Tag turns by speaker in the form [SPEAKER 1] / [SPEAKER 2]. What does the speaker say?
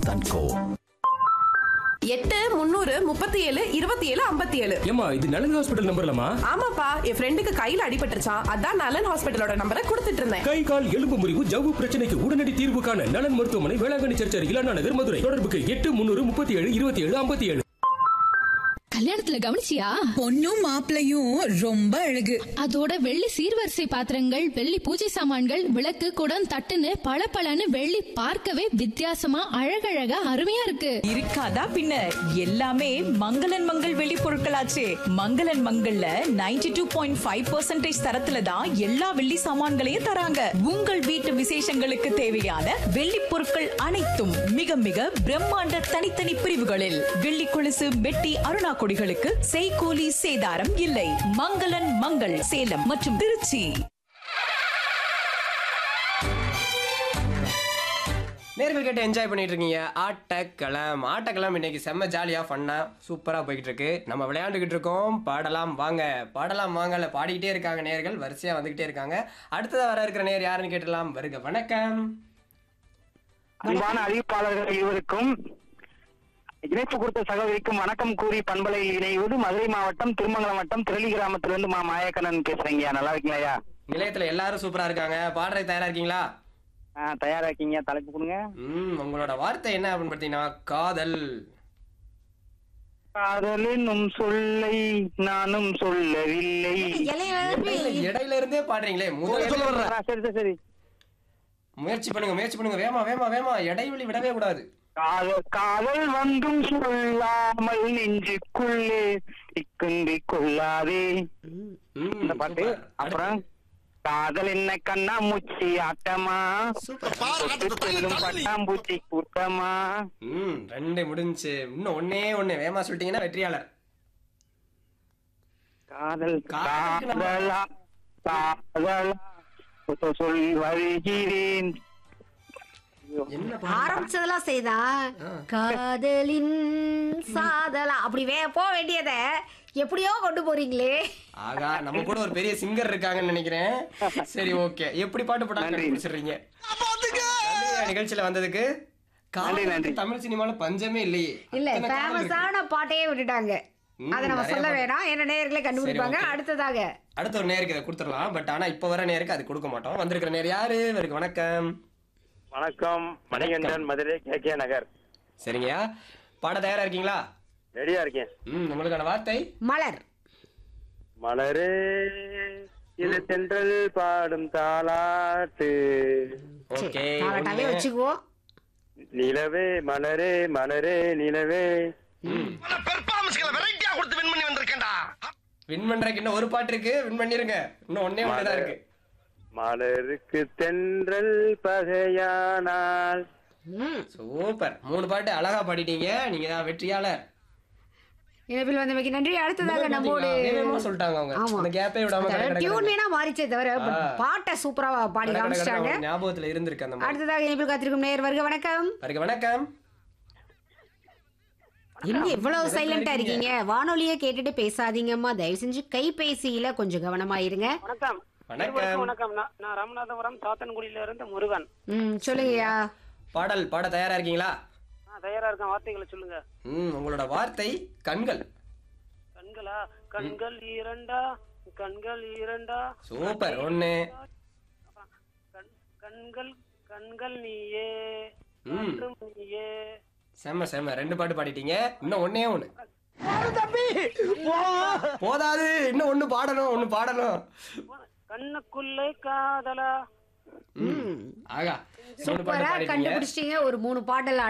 [SPEAKER 1] தன்கோ
[SPEAKER 2] எட்டு முந்நூறு முப்பத்தி ஏழு இருபத்தி ஏழு ஐம்பத்தி ஏழு
[SPEAKER 3] ஏமா இது நலன் ஹாஸ்பிட்டல் நம்பர்லமா
[SPEAKER 2] ஆமாப்பா என் ஃப்ரெண்டுக்கு கையில அடிபட்டுருச்சான் அதான் நலன் ஹாஸ்பிட்டலோட நம்பரை கொடுத்துட்டு இருந்தேன்
[SPEAKER 3] கை கால் எலும்பு முறிவு ஜவ்வு பிரச்சனைக்கு உடனடி தீர்வு காண நலன் மருத்துவமனை வேளாங்கண்ணி சர்ச் அருகில் அண்ணா நகர் மதுரை தொடர்புக்கு எட்டு முன்னூறு முப்பத்தி ஏழு இருபத்தி ஏழு ஐம்பத்தி ஏழு
[SPEAKER 4] கல்யாணத்துல கவனிச்சியா
[SPEAKER 5] பொண்ணும் மாப்பிளையும் ரொம்ப அழகு
[SPEAKER 4] அதோட வெள்ளி சீர்வரிசை பாத்திரங்கள் வெள்ளி பூஜை சாமான்கள் விளக்கு குடம் தட்டுன்னு பளபளன்னு வெள்ளி பார்க்கவே வித்தியாசமா அழகழகா அருமையா இருக்கு
[SPEAKER 5] இருக்காதா பின்ன எல்லாமே மங்களன் மங்கள் வெளி பொருட்களாச்சே மங்களன் மங்கள்ல 92.5% டூ பாயிண்ட் ஃபைவ் பர்சன்டேஜ் தரத்துல தான் எல்லா வெள்ளி சாமான்களையும் தராங்க உங்கள் வீட்டு விசேஷங்களுக்கு தேவையான வெள்ளி பொருட்கள் அனைத்தும் மிக மிக பிரம்மாண்ட தனித்தனி பிரிவுகளில் வெள்ளி கொலுசு வெட்டி அருணா கொடிகளுக்கு செய்கூலி சேதாரம் இல்லை மங்களன் மங்கள் சேலம் மற்றும் திருச்சி
[SPEAKER 6] நேர்கள் கேட்டு என்ஜாய் பண்ணிட்டு இருக்கீங்க ஆட்டக்களம் ஆட்டக்களம் இன்னைக்கு செம்ம ஜாலியாக ஃபன்னாக சூப்பராக போய்கிட்டு இருக்கு நம்ம விளையாண்டுக்கிட்டு இருக்கோம் பாடலாம் வாங்க பாடலாம் வாங்கல பாடிக்கிட்டே இருக்காங்க நேர்கள் வரிசையாக வந்துக்கிட்டே இருக்காங்க அடுத்ததாக வர இருக்கிற நேர் யாருன்னு கேட்டலாம் வருக வணக்கம்
[SPEAKER 7] அன்பான அறிவிப்பாளர்கள் இருவருக்கும் இணைப்பு கொடுத்த சகோதரிக்கும் வணக்கம் கூறி பண்பலையில் இணைவது மதுரை மாவட்டம் திருமங்கலம் வட்டம் திரளி கிராமத்திலிருந்து மா மாயக்கண்ணன் பேசுறீங்க நல்லா இருக்கீங்களா
[SPEAKER 6] நிலையத்தில் எல்லாரும் சூப்பராக இருக்காங்க பாடுறதுக்கு தயாராக இருக்கீங்களா
[SPEAKER 7] ஆ தயாரா இருக்கீங்க தலைப்பு கொடுங்க
[SPEAKER 6] ம் உங்களோட வார்த்தை என்ன அப்படின்னு பார்த்தீங்கன்னா காதல்
[SPEAKER 7] காதல் என்னும் சொல்லை நானும் சொல்லவில்லை
[SPEAKER 6] இடையில இருந்தே பாடுறீங்களே முதல்ல
[SPEAKER 7] ஆ, சரி சரி சரி
[SPEAKER 6] முயற்சி பண்ணுங்க முயற்சி பண்ணுங்க வேமா வேமா வேமா இடைவெளி விடவே கூடாது
[SPEAKER 7] காதல் காதல் வந்தும் சொல்லாமல் நெஞ்சுக்குள்ளே இக்குந்தி கொள்ளாதே
[SPEAKER 6] ம்,
[SPEAKER 7] இந்த பாட்டு
[SPEAKER 6] சூப்பர்.
[SPEAKER 7] அப்புறம் காதல் என்ன கண்ணா மூச்சி ஆட்டமா தொட்டு செல்லும் பட்டாம்பூச்சி கூட்டமா
[SPEAKER 6] ம் ரெண்டு முடிஞ்சுச்சு இன்னும் ஒண்ணே ஒண்ணு வேமா சொல்லிட்டீங்கன்னா வெற்றியாளர்
[SPEAKER 7] காதல்
[SPEAKER 6] காதலுக்கு நம்ம-
[SPEAKER 7] காதலா காதலா சொ- சொல் வருகிறேன்
[SPEAKER 6] என்ன
[SPEAKER 8] ஆரம்பிச்சதெல்லாம் செய்தா
[SPEAKER 6] ஆ.
[SPEAKER 8] காதலின் சாதலா அப்படி வே போக வேண்டியத எப்படியோ கொண்டு போறீங்களே
[SPEAKER 6] ஆகா நம்ம கூட ஒரு பெரிய சிங்கர் இருக்காங்கன்னு நினைக்கிறேன் சரி ஓகே எப்படி பாட்டு போட்டாங்க
[SPEAKER 7] நன்றி.
[SPEAKER 6] கண்டுபிடிச்சிடுறீங்க நன்றி, நிகழ்ச்சியில வந்ததுக்கு காதலுக்கு
[SPEAKER 7] நன்றி.
[SPEAKER 6] தமிழ் சினிமால பஞ்சமே இல்லையே
[SPEAKER 8] இல்ல
[SPEAKER 6] அத்தனை காதல் இருக்கு.
[SPEAKER 8] ஃபேமஸான பாட்டையே விட்டுட்டாங்க
[SPEAKER 6] ம்,
[SPEAKER 8] அதை நம்ம
[SPEAKER 6] நிறைய
[SPEAKER 8] சொல்ல
[SPEAKER 6] பாட்டு.
[SPEAKER 8] வேணாம் என்ன நேயர்களே கண்டுபிடிப்பாங்க
[SPEAKER 6] okay.
[SPEAKER 8] அடுத்ததாக
[SPEAKER 6] அடுத்த ஒரு நேருக்கு இதை கொடுத்துடலாம் பட் ஆனா இப்ப வர நேருக்கு அது கொடுக்க மாட்டோம் வந்திருக்கிற நேர் யாரு இவருக்கு வணக்கம்
[SPEAKER 9] வணக்கம் மணிகண்டன் மதுரை கே கே நகர்
[SPEAKER 6] சரிங்கய்யா பாட தயாரா இருக்கீங்களா
[SPEAKER 9] ரெடியா இருக்கேன்
[SPEAKER 6] ம் உங்களுக்கான வார்த்தை
[SPEAKER 8] மலர்
[SPEAKER 9] மலரே இது தென்றல் பாடும் தாலாட்டு
[SPEAKER 6] ஓகே
[SPEAKER 8] தாளாட்டாவே வச்சுக்குவோம்
[SPEAKER 9] நிலவே மலரே மலரே நிலவே
[SPEAKER 6] வின் பண்றதுக்கு இன்னும் ஒரு பாட்டு இருக்கு வின் பண்ணிருங்க இன்னும் ஒன்னே ஒன்று தான் இருக்கு
[SPEAKER 9] மலருக்கு தென்றல் பகையானால்
[SPEAKER 6] சூப்பர் மூணு பாட்டு அழகா பாடிட்டீங்க நீங்க தான் வெற்றியாளர்
[SPEAKER 8] இணைப்பில் வந்தமைக்கு நன்றி அடுத்ததாக நம்மோடு
[SPEAKER 6] வேகமா சொல்லிட்டாங்க அவங்க
[SPEAKER 8] ஆமா.
[SPEAKER 6] அந்த கேப்பே விடாம கடை கடை
[SPEAKER 8] டியூன்
[SPEAKER 6] கடை.
[SPEAKER 8] வேணா மாறிச்சே தவிர but
[SPEAKER 6] ஆ.
[SPEAKER 8] பாட்டை சூப்பரா பாடி
[SPEAKER 6] கடை கடை கடை
[SPEAKER 8] காமிச்சிட்டாங்க
[SPEAKER 6] அவங்க ஞாபகத்துல இருந்திருக்கு அந்த மாதிரி
[SPEAKER 8] அடுத்ததாக இணைப்பில் காத்திருக்கும் நேர் வருக வணக்கம்
[SPEAKER 6] பாருங்க வணக்கம்
[SPEAKER 8] என்ன இவ்வளவு சைலண்டா இருக்கீங்க வானொலியை கேட்டுட்டு பேசாதீங்கம்மா தயவு செஞ்சு கைபேசியில கொஞ்சம் கவனமா இருங்க
[SPEAKER 7] வணக்கம்
[SPEAKER 6] வணக்கம்
[SPEAKER 7] வணக்கம் நான் நான் ராமநாதபுரம் சாத்தன்குடியில இருந்து முருகன்
[SPEAKER 8] ம் சொல்லுங்கய்யா
[SPEAKER 6] பாடல் பாட தயாரா இருக்கீங்களா
[SPEAKER 7] நான் தயாரா இருக்கேன் வார்த்தைகளை சொல்லுங்க
[SPEAKER 6] ம் உங்களோட வார்த்தை கண்கள்
[SPEAKER 7] கண்களா கண்கள் இரண்டா கண்கள் இரண்டா
[SPEAKER 6] சூப்பர் ஒண்ணு
[SPEAKER 7] கண்- கண்கள் கண்கள் நீயே
[SPEAKER 6] ம்
[SPEAKER 7] மற்றும் நீயே
[SPEAKER 6] செம்ம செம்ம ரெண்டு பாட்டு பாடிட்டீங்க இன்னும் ஒண்ணே ஒண்ணு போதாது இன்னும் ஒண்ணு பாடணும் ஒண்ணு பாடணும்
[SPEAKER 7] கண்ணுக்குள்ளே காதலா
[SPEAKER 6] ம் ஆகா மூணு பாட்டு
[SPEAKER 8] சூப்பரா
[SPEAKER 6] பாடிட்டீங்க
[SPEAKER 8] கண்டுபிடிச்சிட்டீங்க ஒரு மூணு பாடல்